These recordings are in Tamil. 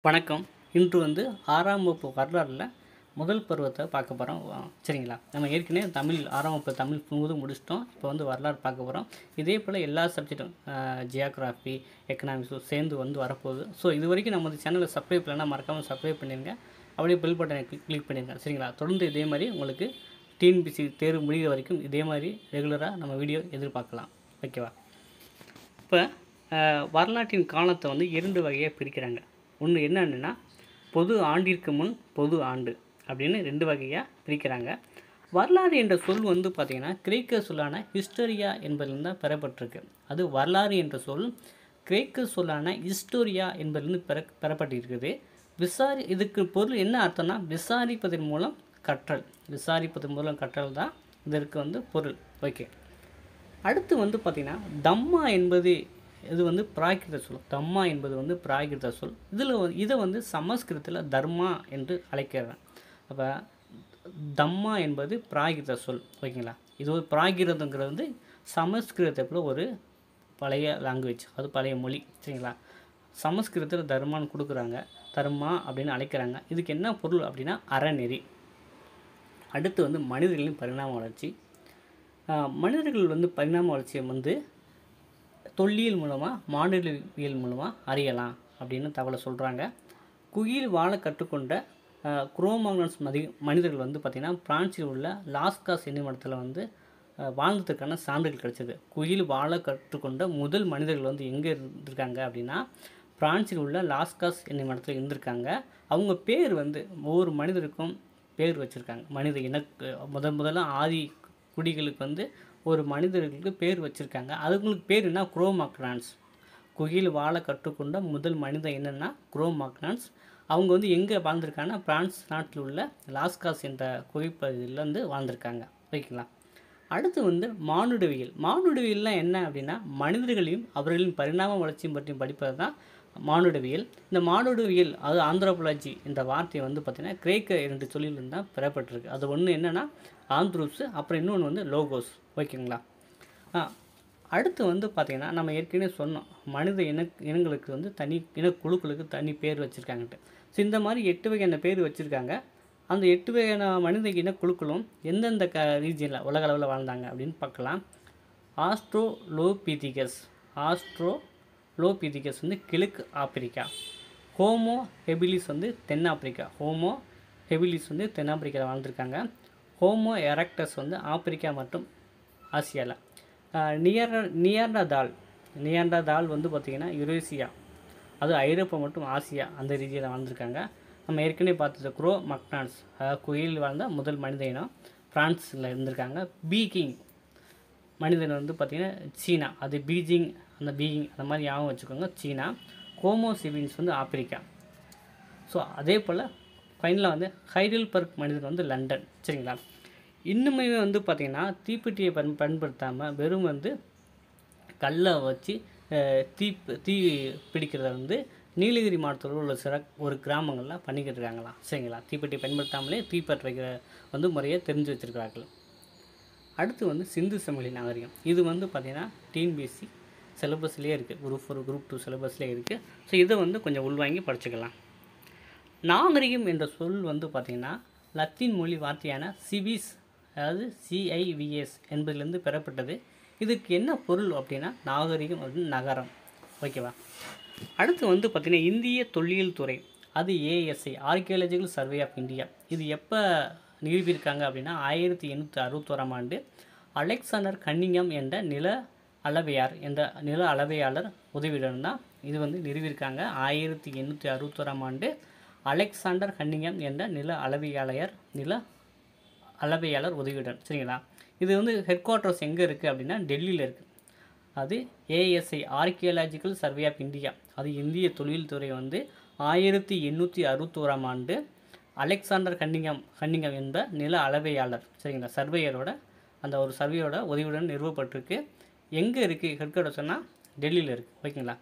வணக்கம் இன்று வந்து ஆறாம் வகுப்பு வரலாறில் முதல் பருவத்தை பார்க்க போகிறோம் சரிங்களா நம்ம ஏற்கனவே தமிழ் ஆறாம் வகுப்பு தமிழ் முழுவதும் முடிச்சிட்டோம் இப்போ வந்து வரலாறு பார்க்க போகிறோம் இதே போல் எல்லா சப்ஜெக்டும் ஜியாகிராஃபி எக்கனாமிக்ஸும் சேர்ந்து வந்து வரப்போகுது ஸோ இது வரைக்கும் நம்ம சேனலை சப்ஸ்கிரைப் பண்ணலாம் மறக்காமல் சப்ஸ்கிரைப் பண்ணிடுங்க அப்படியே பெல் பட்டனை கிளிக் கிளிக் பண்ணிடுங்க சரிங்களா தொடர்ந்து இதே மாதிரி உங்களுக்கு டிஎன்பிசி தேர்வு முடிகிற வரைக்கும் இதே மாதிரி ரெகுலராக நம்ம வீடியோ எதிர்பார்க்கலாம் ஓகேவா இப்போ வரலாற்றின் காலத்தை வந்து இரண்டு வகையாக பிரிக்கிறாங்க ஒன்று என்னன்னா பொது ஆண்டிற்கு முன் பொது ஆண்டு அப்படின்னு ரெண்டு வகையாக பிரிக்கிறாங்க வரலாறு என்ற சொல் வந்து பார்த்திங்கன்னா கிரேக்க சொல்லான ஹிஸ்டோரியா என்பதிலிருந்து தான் பெறப்பட்டிருக்கு அது வரலாறு என்ற சொல் கிரேக்க சொல்லான ஹிஸ்டோரியா என்பதிலிருந்து பெற பெறப்பட்டிருக்குது விசாரி இதுக்கு பொருள் என்ன அர்த்தம்னா விசாரிப்பதன் மூலம் கற்றல் விசாரிப்பதன் மூலம் கற்றல் தான் இதற்கு வந்து பொருள் ஓகே அடுத்து வந்து பார்த்திங்கன்னா தம்மா என்பது இது வந்து பிராகிருத சொல் தம்மா என்பது வந்து பிராகிருத சொல் இதில் இதை வந்து சமஸ்கிருதத்தில் தர்மா என்று அழைக்கிறாங்க அப்போ தம்மா என்பது பிராகிருத சொல் ஓகேங்களா இது ஒரு பிராகிருதங்கிறது வந்து சமஸ்கிருதத்தில் ஒரு பழைய லாங்குவேஜ் அது பழைய மொழி சரிங்களா சமஸ்கிருதத்தில் தர்மான்னு கொடுக்குறாங்க தர்மா அப்படின்னு அழைக்கிறாங்க இதுக்கு என்ன பொருள் அப்படின்னா அறநெறி அடுத்து வந்து மனிதர்களின் பரிணாம வளர்ச்சி மனிதர்கள் வந்து பரிணாம வளர்ச்சியை வந்து தொல்லியல் மூலமாக மாநிலவியல் மூலமாக அறியலாம் அப்படின்னு தகவலை சொல்கிறாங்க குயில் வாழ கற்றுக்கொண்ட குரோமாங்கன்ஸ் மதி மனிதர்கள் வந்து பார்த்திங்கன்னா பிரான்சில் உள்ள லாஸ்காஸ் என்னும் இடத்துல வந்து வாழ்ந்ததுக்கான சான்றுகள் கிடைச்சது குயில் வாழ கற்றுக்கொண்ட முதல் மனிதர்கள் வந்து எங்கே இருந்திருக்காங்க அப்படின்னா பிரான்சில் உள்ள லாஸ்காஸ் என்னும் இடத்துல இருந்திருக்காங்க அவங்க பேர் வந்து ஒவ்வொரு மனிதருக்கும் பேர் வச்சுருக்காங்க மனித இனக்கு முதல் முதல்ல ஆதி குடிகளுக்கு வந்து ஒரு மனிதர்களுக்கு பேர் வச்சுருக்காங்க அதுங்களுக்கு பேர் என்ன குரோமாக்ரான்ஸ் குயில் வாழ கற்றுக்கொண்ட முதல் மனித என்னென்னா குரோமாக்ரான்ஸ் அவங்க வந்து எங்கே வாழ்ந்திருக்காங்கன்னா பிரான்ஸ் நாட்டில் உள்ள லாஸ்காஸ் என்ற குகைப்பகுதியில் வந்து வாழ்ந்திருக்காங்க ஓகேங்களா அடுத்து வந்து மானுடவியல் மானுடவியல்லாம் என்ன அப்படின்னா மனிதர்களையும் அவர்களின் பரிணாம வளர்ச்சியும் பற்றியும் படிப்பது தான் மானுடவியல் இந்த மானுடவியல் அது ஆந்திரோபலாஜி என்ற வார்த்தை வந்து பார்த்திங்கன்னா கிரேக்க இரண்டு சொல்லிலிருந்து தான் பெறப்பட்டிருக்கு அது ஒன்று என்னென்னா ஆந்த்ரூப்ஸு அப்புறம் இன்னொன்று வந்து லோகோஸ் ஓகேங்களா அடுத்து வந்து பார்த்திங்கன்னா நம்ம ஏற்கனவே சொன்னோம் மனித இன இனங்களுக்கு வந்து தனி இனக்குழுக்களுக்கு தனி பேர் வச்சுருக்காங்கன்ட்டு ஸோ இந்த மாதிரி எட்டு வகையான பேர் வச்சுருக்காங்க அந்த எட்டு வகையான மனித இனக்குழுக்களும் எந்தெந்த க ரீஜியனில் உலக அளவில் வாழ்ந்தாங்க அப்படின்னு பார்க்கலாம் ஆஸ்ட்ரோலோபீதிகஸ் ஆஸ்ட்ரோ லோபீதிகஸ் வந்து கிழக்கு ஆப்பிரிக்கா ஹோமோ ஹெபிலிஸ் வந்து தென்னாப்பிரிக்கா ஹோமோ ஹெபிலிஸ் வந்து தென்னாப்பிரிக்காவில் வாழ்ந்திருக்காங்க ஹோமோ எரக்டஸ் வந்து ஆப்பிரிக்கா மற்றும் ஆசியாவில் நியர் நியர்னதால் நியர்னதால் வந்து பார்த்திங்கன்னா யுரேசியா அது ஐரோப்பா மற்றும் ஆசியா அந்த ரீதியில் வாழ்ந்திருக்காங்க நம்ம ஏற்கனவே பார்த்தது குரோ மக்னான்ஸ் அதாவது குயில் வாழ்ந்த முதல் மனித இனம் ஃப்ரான்ஸில் இருந்திருக்காங்க பீகிங் மனிதன் வந்து பார்த்திங்கன்னா சீனா அது பீஜிங் அந்த பீகிங் அந்த மாதிரி ஞாபகம் வச்சுக்கோங்க சீனா ஹோமோ சிவின்ஸ் வந்து ஆப்பிரிக்கா ஸோ அதே போல் ஃபைனலாக வந்து ஹைடல்பர்க் மனிதன் வந்து லண்டன் சரிங்களா இன்னுமே வந்து பார்த்திங்கன்னா தீப்பெட்டியை பயன் பயன்படுத்தாமல் வெறும் வந்து கல்லை வச்சு தீ தீ பிடிக்கிறத வந்து நீலகிரி மாவட்டத்தில் உள்ள சிற ஒரு கிராமங்களில் பண்ணிக்கிட்டு இருக்காங்களாம் சரிங்களா தீப்பெட்டி பயன்படுத்தாமலே தீப்பற்ற வைக்கிற வந்து முறையை தெரிஞ்சு வச்சுருக்கிறார்கள் அடுத்து வந்து சிந்து சமவெளி நாகரிகம் இது வந்து பார்த்திங்கன்னா டிஎன்பிஎஸ்சி சிலபஸ்லேயே இருக்குது குரூப் ஃபோர் குரூப் டூ சிலபஸ்லேயே இருக்குது ஸோ இதை வந்து கொஞ்சம் உள்வாங்கி படிச்சுக்கலாம் நாகரிகம் என்ற சொல் வந்து பார்த்திங்கன்னா லத்தீன் மொழி வார்த்தையான சிவிஸ் அதாவது சிஐவிஎஸ் என்பதிலிருந்து பெறப்பட்டது இதுக்கு என்ன பொருள் அப்படின்னா நாகரிகம் அப்படின்னு நகரம் ஓகேவா அடுத்து வந்து பார்த்திங்கன்னா இந்திய தொல்லியல் துறை அது ASI archaeological survey of India இது எப்போ நிரூபியிருக்காங்க அப்படின்னா ஆயிரத்தி எண்ணூற்றி அறுபத்தோராம் ஆண்டு அலெக்சாண்டர் கன்னிங்கம் என்ற நில அளவையார் என்ற நில அளவையாளர் உதவியுடன் தான் இது வந்து நிறுவியிருக்காங்க ஆயிரத்தி எண்ணூற்றி அறுபத்தோராம் ஆண்டு அலெக்சாண்டர் ஹன்னிங்கம் என்ற நில அளவையாளையர் நில அளவையாளர் உதவியுடன் சரிங்களா இது வந்து ஹெட் குவார்ட்டர்ஸ் எங்கே இருக்குது அப்படின்னா டெல்லியில் இருக்குது அது ASI archaeological survey of India அது இந்திய தொழில்துறை வந்து ஆயிரத்தி எண்ணூற்றி அறுபத்தோராம் ஆண்டு அலெக்சாண்டர் ஹன்னிங்கம் ஹன்னிங்கம் என்ற நில அளவையாளர் சரிங்களா சர்வேயரோட அந்த ஒரு சர்வேயோட உதவியுடன் நிறுவப்பட்டிருக்கு எங்கே இருக்குது ஹெட் குவார்ட்டர்ஸ்னால் டெல்லியில் இருக்குது ஓகேங்களா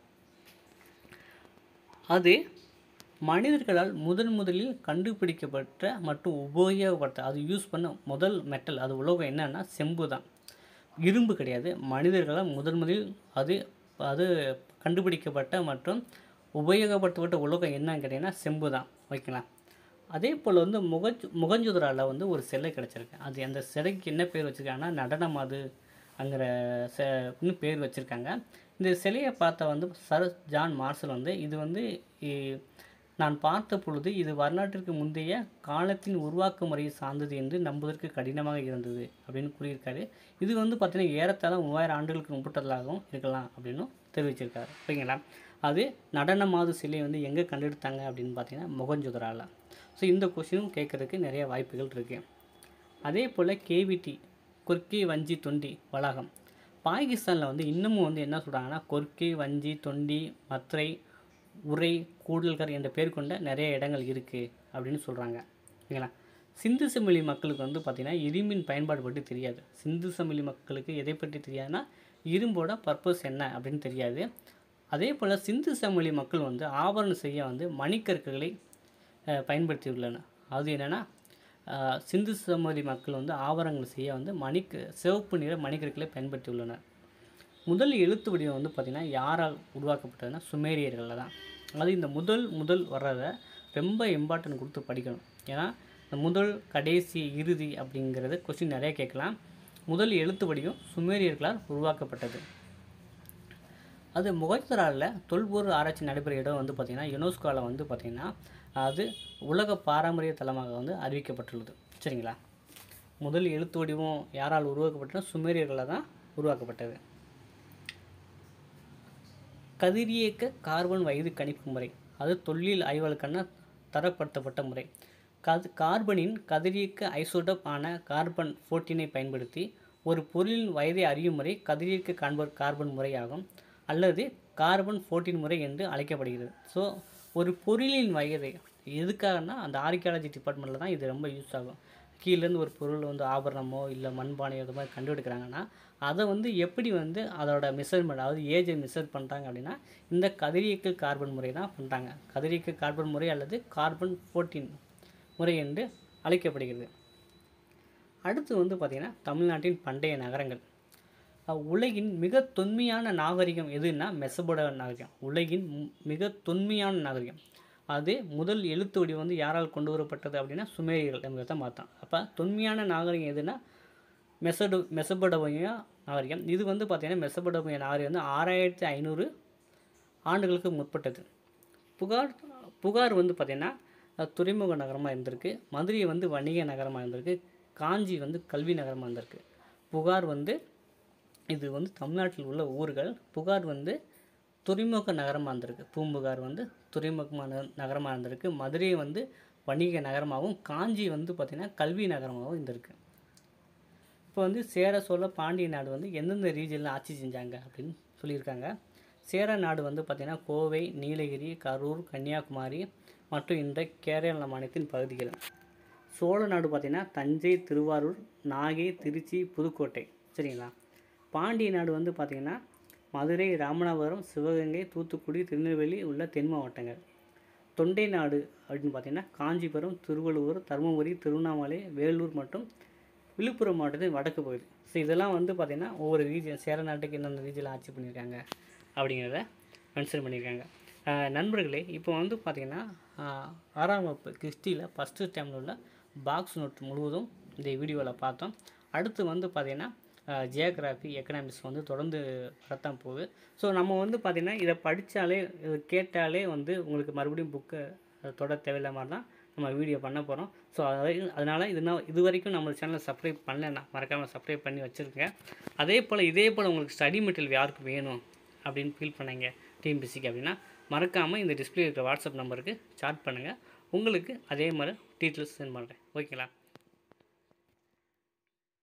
அது மனிதர்களால் முதன் முதலில் கண்டுபிடிக்கப்பட்ட மற்றும் உபயோகப்படுத்த அது யூஸ் பண்ண முதல் மெட்டல் அது உலோகம் என்னன்னா செம்பு தான் இரும்பு கிடையாது மனிதர்களால் முதன் முதலில் அது அது கண்டுபிடிக்கப்பட்ட மற்றும் உபயோகப்படுத்தப்பட்ட உலோகம் என்னன்னு கேட்டிங்கன்னா செம்பு தான் ஓகேங்களா அதே போல் வந்து முகஞ்சு முகஞ்சுதரால வந்து ஒரு சிலை கிடச்சிருக்கு அது அந்த சிலைக்கு என்ன பேர் வச்சுருக்காங்கன்னா நடனமாது அங்கிற செ இன்னும் பேர் வச்சுருக்காங்க இந்த சிலையை பார்த்த வந்து சர் ஜான் மார்சல் வந்து இது வந்து இ- நான் பார்த்த பொழுது இது வரலாற்றிற்கு முந்தைய காலத்தின் உருவாக்க முறையை சார்ந்தது என்று நம்புவதற்கு கடினமாக இருந்தது அப்படின்னு கூறியிருக்காரு இது வந்து பார்த்தீங்கன்னா ஏறத்தாழ மூவாயிரம் ஆண்டுகளுக்கு முற்பட்டதாகவும் இருக்கலாம் அப்படின்னு தெரிவிச்சிருக்காரு ஓகேங்களா அது நடனமாது சிலை வந்து எங்கே கண்டெடுத்தாங்க அப்படின்னு பார்த்தீங்கன்னா முகஞ்சுதரால ஸோ இந்த கொஷினும் கேட்குறதுக்கு நிறைய வாய்ப்புகள் இருக்குது அதே போல் கேவிடி கொர்க்கி வஞ்சி தொண்டி வளாகம் பாகிஸ்தானில் வந்து இன்னமும் வந்து என்ன சொல்கிறாங்கன்னா கொர்க்கி வஞ்சி தொண்டி மத்ரை உரை கூடல்கர் என்ற பேர் கொண்ட நிறைய இடங்கள் இருக்குது அப்படின்னு சொல்கிறாங்க ஓகேங்களா சிந்து சமவெளி மக்களுக்கு வந்து பார்த்திங்கன்னா இரும்பின் பயன்பாடு பற்றி தெரியாது சிந்து சமவெளி மக்களுக்கு எதை பற்றி தெரியாதுன்னா இரும்போட பர்பஸ் என்ன அப்படின்னு தெரியாது அதே போல் சிந்து சமவெளி மக்கள் வந்து ஆபரணம் செய்ய வந்து மணிக்கற்களை அஹ், பயன்படுத்தியுள்ளனர் அது என்னென்னா சிந்து சமவெளி மக்கள் வந்து ஆபரணங்கள் செய்ய வந்து மணிக்கு சிவப்பு நிற மணிக்கற்களை பயன்படுத்தியுள்ளனர் முதல் எழுத்து வடிவம் வந்து பார்த்திங்கன்னா யாரால் உருவாக்கப்பட்டதுன்னா சுமேரியர்களில் தான் அது இந்த முதல் முதல் வர்றதை ரொம்ப இம்பார்ட்டன்ட் கொடுத்து படிக்கணும் ஏன்னா இந்த முதல் கடைசி இறுதி அப்படிங்கிறது கொஸ்டின் நிறைய கேட்கலாம் முதல் எழுத்து வடிவம் சுமேரியர்களால் உருவாக்கப்பட்டது அது முகத்தராலில் தொல்பொருள் ஆராய்ச்சி நடைபெற இடம் வந்து பார்த்திங்கன்னா யுனெஸ்கோவில் வந்து பார்த்திங்கன்னா அது உலக பாரம்பரிய தலமாக வந்து அறிவிக்கப்பட்டுள்ளது சரிங்களா முதல் எழுத்து வடிவம் யாரால் உருவாக்கப்பட்டது சுமேரியர்களால் தான் உருவாக்கப்பட்டது கதிரியக்க கார்பன் வயது கணிப்பு முறை அது தொல்லியல் ஆய்வாளருக்கான தரப்படுத்தப்பட்ட முறை கது கார்பனின் கதிரியக்க ஐசோடோப் ஆன கார்பன் ஃபோர்டீனை பயன்படுத்தி ஒரு பொருளின் வயதை அறியும் முறை கதிரியக்க கார்பன் கார்பன் முறையாகும் அல்லது கார்பன் ஃபோர்டீன் முறை என்று அழைக்கப்படுகிறது ஸோ ஒரு பொருளின் வயதை எதுக்காகனா அந்த ஆர்கியாலஜி டிபார்ட்மெண்ட்டில் தான் இது ரொம்ப யூஸ் ஆகும் கீழேருந்து ஒரு பொருள் வந்து ஆபரணமோ இல்லை மண்பானையோ இது மாதிரி கண்டுபிடிக்கிறாங்கன்னா அதை வந்து எப்படி வந்து அதோட மெஷர்மெண்ட் அதாவது ஏஜை மெஷர் பண்ணுறாங்க அப்படின்னா இந்த கதிரியக்க கார்பன் முறை தான் பண்ணுறாங்க கதிரியக்க கார்பன் முறை அல்லது கார்பன் ஃபோர்டீன் முறை என்று அழைக்கப்படுகிறது அடுத்து வந்து பார்த்திங்கன்னா தமிழ்நாட்டின் பண்டைய நகரங்கள் அஹ் உலகின் மிக தொன்மையான நாகரிகம் எதுன்னா மெசபோட நாகரிகம் உலகின் மு- மிக தொன்மையான நாகரிகம் அது முதல் எழுத்து வடிவம் வந்து யாரால் கொண்டு வரப்பட்டது அப்படின்னா சுமேரியர்கள் என்பதை தான் பார்த்தோம் அப்போ தொன்மையான நாகரிகம் எதுனா மெசடு மெசபடோமியா நாகரிகம் இது வந்து பார்த்திங்கன்னா மெசபடோமியா நாகரிகம் வந்து ஆறாயிரத்தி ஐநூறு ஆண்டுகளுக்கு முற்பட்டது புகார் புகார் வந்து பார்த்திங்கன்னா அஹ், துறைமுக நகரமாக இருந்திருக்கு மதுரை வந்து வணிக நகரமாக இருந்திருக்கு காஞ்சி வந்து கல்வி நகரமாக இருந்திருக்கு புகார் வந்து இது வந்து தமிழ்நாட்டில் உள்ள ஊர்கள் புகார் வந்து துறைமுக நகரமாக இருந்திருக்கு பூம்புகார் வந்து துறைமுகமான நகரமாக இருந்திருக்கு மதுரை வந்து வணிக நகரமாகவும் காஞ்சி வந்து பார்த்திங்கன்னா கல்வி நகரமாகவும் இருந்திருக்கு இப்போ வந்து சேர சோழ பாண்டிய நாடு வந்து எந்தெந்த ரீஜனில் ஆட்சி செஞ்சாங்க அப்படின்னு சொல்லியிருக்காங்க சேர நாடு வந்து பார்த்திங்கன்னா கோவை நீலகிரி கரூர் கன்னியாகுமரி மற்றும் இந்த கேரள மாநிலத்தின் பகுதிகள் சோழ நாடு பார்த்திங்கன்னா தஞ்சை திருவாரூர் நாகை திருச்சி புதுக்கோட்டை சரிங்களா பாண்டிய நாடு வந்து பார்த்திங்கன்னா மதுரை ராமநாதபுரம் சிவகங்கை தூத்துக்குடி திருநெல்வேலி உள்ள தென் மாவட்டங்கள் தொண்டை நாடு அப்படின்னு பார்த்தீங்கன்னா காஞ்சிபுரம் திருவள்ளூர் தருமபுரி திருவண்ணாமலை வேலூர் மற்றும் விழுப்புரம் மாவட்டத்தின் வடக்கு பகுதி ஸோ இதெல்லாம் வந்து பார்த்திங்கன்னா ஒவ்வொரு ரீஜன் சேர நாட்டுக்கு எந்தெந்த ரீஜனில் ஆட்சி பண்ணியிருக்காங்க அப்படிங்கிறத மென்ஷன் பண்ணியிருக்காங்க ஆஹ் நண்பர்களே இப்போ வந்து பார்த்திங்கன்னா ஆஹ் ஆறாம் வகுப்பு கிறிஸ்டியில் ஃபஸ்ட்டு டைமில் உள்ள பாக்ஸ் நோட் முழுவதும் இந்த வீடியோவில் பார்த்தோம் அடுத்து வந்து பார்த்திங்கன்னா ஜியோகிராஃபி எக்கனாமிக்ஸ் வந்து தொடர்ந்து வரத்தான் போகுது ஸோ நம்ம வந்து பார்த்திங்கன்னா இதை படித்தாலே இது கேட்டாலே வந்து உங்களுக்கு மறுபடியும் புக்கை தொட தேவையில்லாம மாதிரி தான் நம்ம வீடியோ பண்ண போகிறோம் ஸோ அதனால் இது நான் இது வரைக்கும் நம்ம சேனலை சப்ஸ்கிரைப் பண்ணலைன்னா மறக்காமல் சப்ஸ்கிரைப் பண்ணி வச்சுருங்க அதே போல் இதே போல் உங்களுக்கு ஸ்டடி மெட்டீரியல் யாருக்கு வேணும் அப்படின்னு ஃபீல் பண்ணீங்க டிஎம்பிசிக்கு அப்படின்னா மறக்காமல் இந்த டிஸ்பிளே இருக்கிற வாட்ஸ்அப் நம்பருக்கு சாட் பண்ணுங்கள் உங்களுக்கு அதே மாதிரி டீட்டெயில்ஸ் சென்ட் பண்ணுறேன் ஓகேங்களா